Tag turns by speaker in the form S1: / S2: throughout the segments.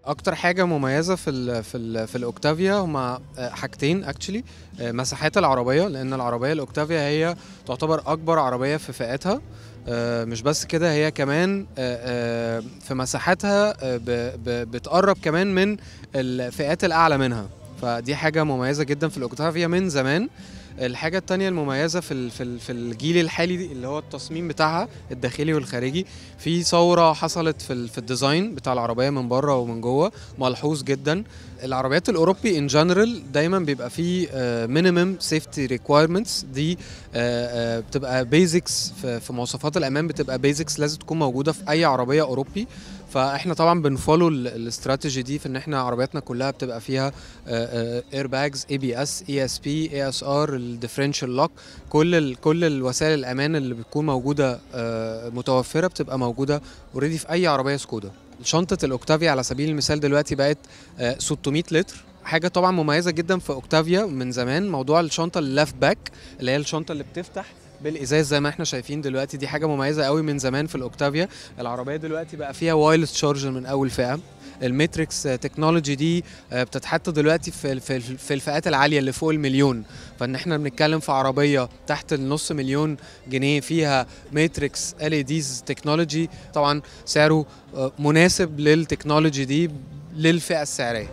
S1: اكتر حاجه مميزه في ال في ال في الاوكتافيا هما آه، حاجتين اكشلي مساحات العربيه لان العربيه الاوكتافيا هي تعتبر اكبر عربيه في فئاتها آه، مش بس كده هي كمان آه، آه، في مساحتها آه، ب- ب- بتقرب كمان من الفئات الاعلى منها فدي حاجه مميزه جدا في الاوكتافيا من زمان الحاجة التانية المميزة في ال- في ال- في الجيل الحالي دي اللي هو التصميم بتاعها الداخلي والخارجي في ثورة حصلت في ال- في الديزاين بتاع العربية من بره ومن جوه ملحوظ جدا العربيات الاوروبي ان جنرال دايما بيبقى فيه مينيمم سيفتي ريكويرمنتس دي آه، آه، بتبقى بيزكس في في مواصفات الامان بتبقى بيزكس لازم تكون موجوده في اي عربيه اوروبي فاحنا طبعا بنفولو ال- الاستراتيجي دي في ان احنا عربياتنا كلها بتبقى فيها اير باجز اي بي اس اي اس بي اي اس ار الديفرنشال لوك كل ال كل الوسائل الامان اللي بتكون موجوده آه، متوفره بتبقى موجوده اوريدي في اي عربيه سكودا شنطه الاوكتافيا على سبيل المثال دلوقتي بقت آه، 600 لتر حاجه طبعا مميزه جدا في اوكتافيا من زمان موضوع الشنطه اللافت باك اللي هي الشنطه اللي بتفتح بالازاز زي ما احنا شايفين دلوقتي دي حاجه مميزه قوي من زمان في الاوكتافيا العربيه دلوقتي بقى فيها وايرلس تشارجر من اول فئه الماتريكس تكنولوجي دي آه، بتتحط دلوقتي في في في الفئات العاليه اللي فوق المليون فان احنا بنتكلم في عربيه تحت النص مليون جنيه فيها ماتريكس ال اي ديز تكنولوجي طبعا سعره آه، مناسب للتكنولوجي دي للفئه السعريه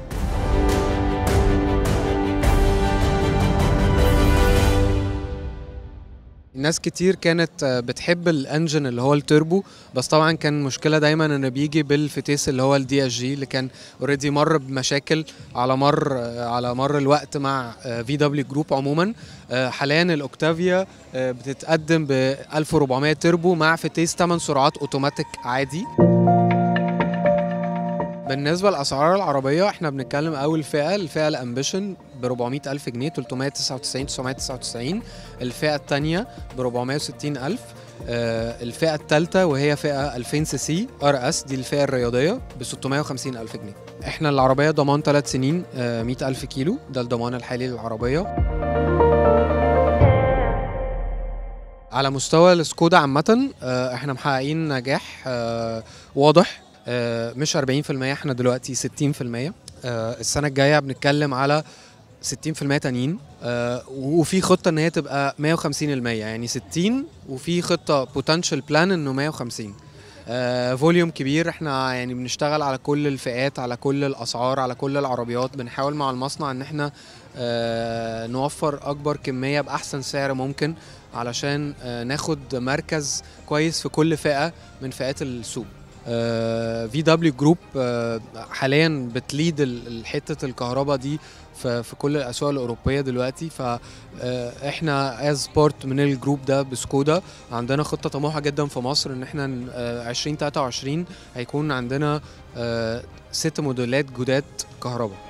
S1: ناس كتير كانت آه، بتحب الانجن اللي هو التوربو بس طبعا كان مشكله دايما انه بيجي بالفتيس اللي هو الدي اس جي اللي كان اوريدي مر بمشاكل على مر آه، على مر الوقت مع في دبليو جروب عموما آه، حاليا الاوكتافيا آه، بتتقدم ب 1400 توربو مع فتيس 8 سرعات اوتوماتيك عادي بالنسبة لأسعار العربية احنا بنتكلم أول فئة الفئة الأمبيشن ب 400 ألف جنيه 399 999 الفئة الثانية ب 460 ألف آه، الفئة الثالثة وهي فئة 2000 سي سي ار اس دي الفئة الرياضية ب 650 ألف جنيه احنا العربية ضمان 3 سنين آه، 100 ألف كيلو ده الضمان الحالي للعربية على مستوى السكودا عامة آه، احنا محققين نجاح آه، واضح آه، مش 40% احنا دلوقتي 60% آه، السنة الجاية بنتكلم على 60% تانيين آه، وفي خطة ان هي تبقى 150% يعني 60 وفي خطة بوتنشال بلان انه 150 آه، فوليوم كبير احنا يعني بنشتغل على كل الفئات على كل الاسعار على كل العربيات بنحاول مع المصنع ان احنا آه، نوفر اكبر كمية باحسن سعر ممكن علشان آه، ناخد مركز كويس في كل فئة من فئات السوق في دبليو جروب حاليا بتليد ال- حته الكهرباء دي في في كل الاسواق الاوروبيه دلوقتي فاحنا از بارت من الجروب ده بسكودا عندنا خطه طموحه جدا في مصر ان احنا ن- آه، 2023 هيكون عندنا آه، ست موديلات جداد كهرباء